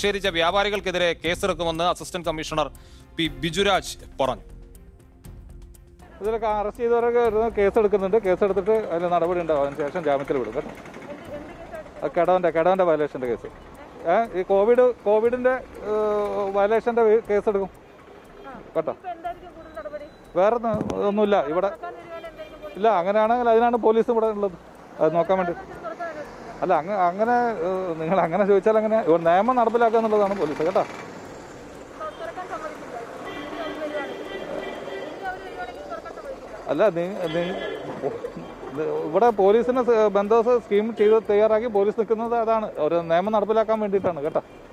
നിഷേധിച്ച വ്യാപാരികൾക്കെതിരെ കേസെടുക്കുമെന്ന് അസിസ്റ്റന്റ് കമ്മീഷണർ പി ബിജുരാജ് പറഞ്ഞു ഇതിലൊക്കെ അറസ്റ്റ് ചെയ്തവരൊക്കെ ഇരുന്ന് കേസ് എടുക്കുന്നുണ്ട് കേസ് എടുത്തിട്ട് അതിന് നടപടി ഉണ്ടാവും അതിന് ശേഷം ജാമ്യത്തിൽ വിടും കേട്ടോ ആ കടവൻ്റെ കടവൻ്റെ വയലേഷൻ്റെ കേസ് ഏ ഈ കോവിഡ് കോവിഡിൻ്റെ വയലേഷൻ്റെ കേസ് എടുക്കും കേട്ടോ വേറെ ഒന്നും- ഒന്നുമില്ല ഇവിടെ ഇല്ല അങ്ങനെയാണെങ്കിൽ അതിനാണ് പോലീസ് ഇവിടെ ഉള്ളത് അത് നോക്കാൻ വേണ്ടി അല്ല അങ്ങ അങ്ങനെ ഏഹ്, നിങ്ങൾ അങ്ങനെ ചോദിച്ചാൽ അങ്ങനെ ഒരു നിയമം നടപ്പിലാക്കുക എന്നുള്ളതാണ് പോലീസ് കേട്ടോ അല്ല നീ നീ- ഇവിടെ പോലീസിന് ബന്ധോസ് സ്കീം ചെയ്ത് തയ്യാറാക്കി പോലീസ് നിൽക്കുന്നത് അതാണ് ഒരു നിയമം നടപ്പിലാക്കാൻ വേണ്ടിയിട്ടാണ് കേട്ടോ